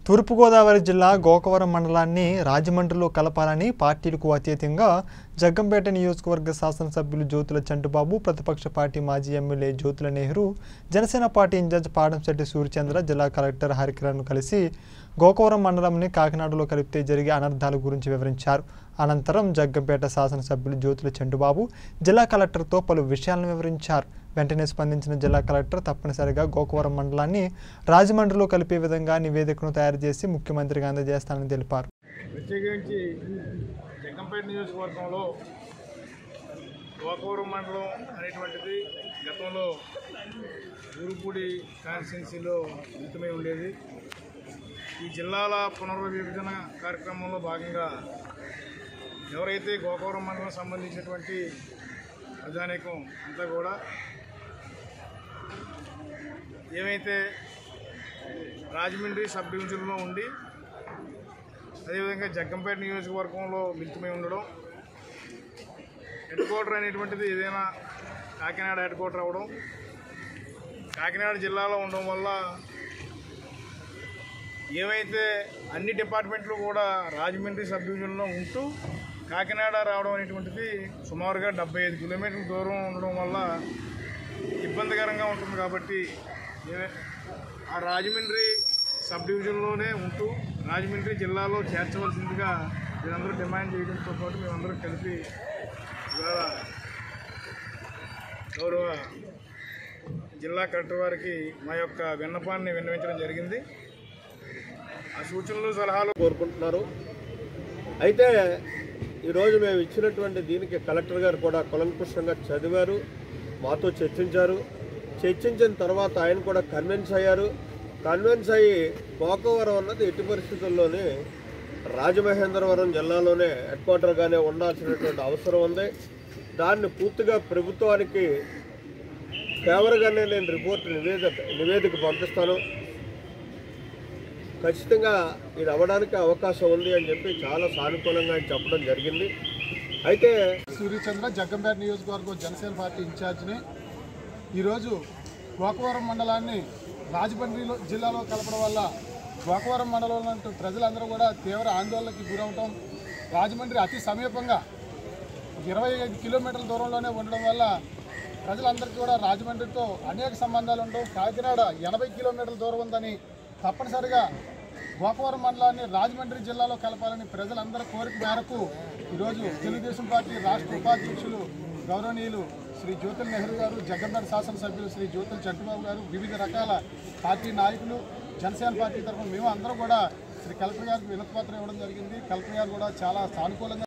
తూర్పుగోదావరి జిల్లా గోకవరం మండలాన్ని రాజమండ్రిలో కలపాలని పార్టీలకు అతీతంగా జగ్గంపేట నియోజకవర్గ శాసనసభ్యులు జ్యోతుల చంటుబాబు ప్రతిపక్ష పార్టీ మాజీ MLA Jyothula Nehru Janasena party in-charge Padamsetti Suryachandra జిల్లా కలెక్టర్ హరికిరణ్ కలిసి గోకవరం మండలంని కాకినాడలో కలిపితే జరిగే అనర్థాల గురించి వివరించారు అనంతరం జగ్గంపేట శాసనసభ్యులు జ్యోతుల చంటుబాబు జిల్లా కలెక్టర్తో పలు విషయాలను వివరించారు వెంటనే స్పందించిన జిల్లా కలెక్టర్ తప్పనిసరిగా గోకవరం మండలాన్ని రాజమండ్రిలో కలిపే విధంగా నివేదికను తయారు చేసి ముఖ్యమంత్రికి అందజేస్తానని తెలిపారు ప్రత్యేకించి జగ్గంపేట నియోజకవర్గంలో గోకవరం మండలం అనేటువంటిది గతంలో ఊరుపూడి కాన్స్టిట్యున్సీలో మితమై ఉండేది ఈ జిల్లాల పునర్విభజన కార్యక్రమంలో భాగంగా ఎవరైతే గోకవరం మండలం సంబంధించినటువంటి ప్రజానీకం అంతా కూడా ఏమైతే రాజమండ్రి సబ్ డివిజన్లో ఉండి అదేవిధంగా జగ్గంపేట నియోజకవర్గంలో మిలితమై ఉండడం హెడ్ క్వార్టర్ అనేటువంటిది ఏదైనా కాకినాడ హెడ్ క్వార్టర్ అవ్వడం కాకినాడ జిల్లాలో ఉండడం వల్ల ఏవైతే అన్ని డిపార్ట్మెంట్లు కూడా రాజమండ్రి సబ్ డివిజన్లో ఉంటూ కాకినాడ రావడం అనేటువంటిది సుమారుగా డెబ్బై ఐదు కిలోమీటర్ల దూరం ఉండడం వల్ల ఇబ్బందికరంగా ఉంటుంది కాబట్టి ఏ- ఆ రాజమండ్రి సబ్ డివిజన్లోనే ఉంటూ రాజమండ్రి జిల్లాలో చేర్చవలసిందిగా వీరందరూ డిమాండ్ చేయడంతో పాటు మేమందరం కలిపి ఇవాళ గౌరవ జిల్లా కలెక్టర్ వారికి మా యొక్క విన్నపాన్ని విన్నవించడం జరిగింది ఆ సూచనలు సలహాలు కోరుకుంటున్నారు అయితే ఈరోజు మేము ఇచ్చినటువంటి దీనికి కలెక్టర్ గారు కూడా కులంకుషంగా చదివారు మాతో చర్చించారు చర్చించిన తర్వాత ఆయన కూడా కన్విన్స్ అయ్యారు కన్విన్స్ అయ్యి గోకవరం అన్నది ఎట్టి పరిస్థితుల్లోనే రాజమహేంద్రవరం జిల్లాలోనే హెడ్ క్వార్టర్గానే ఉండాల్సినటువంటి అవసరం ఉంది దాన్ని పూర్తిగా ప్రభుత్వానికి ఫేవర్గానే నేను రిపోర్ట్ నివేదిక నివేదిక పంపిస్తాను ఖచ్చితంగా ఇది అవ్వడానికి అవకాశం ఉంది అని చెప్పి చాలా సానుకూలంగా ఆయన చెప్పడం జరిగింది అయితే సూర్యచంద్ర జగ్గంపేట నియోజకవర్గం జనసేన పార్టీ ఇన్ఛార్జిని ఈరోజు గోకవరం మండలాన్ని రాజమండ్రిలో జిల్లాలో కలపడం వల్ల గోకవరం మండలంలో ఉన్న ప్రజలందరూ కూడా తీవ్ర ఆందోళనకి గురవటం రాజమండ్రి అతి సమీపంగా ఇరవై ఐదు కిలోమీటర్ల దూరంలోనే ఉండడం వల్ల ప్రజలందరికీ కూడా రాజమండ్రితో అనేక సంబంధాలు ఉండవు కాకినాడ ఎనభై కిలోమీటర్ల దూరం ఉందని తప్పనిసరిగా గోకవరం మండలాన్ని రాజమండ్రి జిల్లాలో కలపాలని ప్రజలందరి కోరిక మేరకు ఈరోజు తెలుగుదేశం పార్టీ రాష్ట్ర ఉపాధ్యక్షులు గౌరవనీయులు శ్రీ జ్యోతుల నెహ్రూ గారు జగన్మోహన్ శాసనసభ్యులు శ్రీ జ్యోతుల చంటిబాబు గారు వివిధ రకాల పార్టీ నాయకులు జనసేన పార్టీ తరఫున మేము అందరం కూడా శ్రీ కలెక్టర్ గారికి వినతిపత్రం ఇవ్వడం జరిగింది కలెక్టర్ గారు కూడా చాలా సానుకూలంగా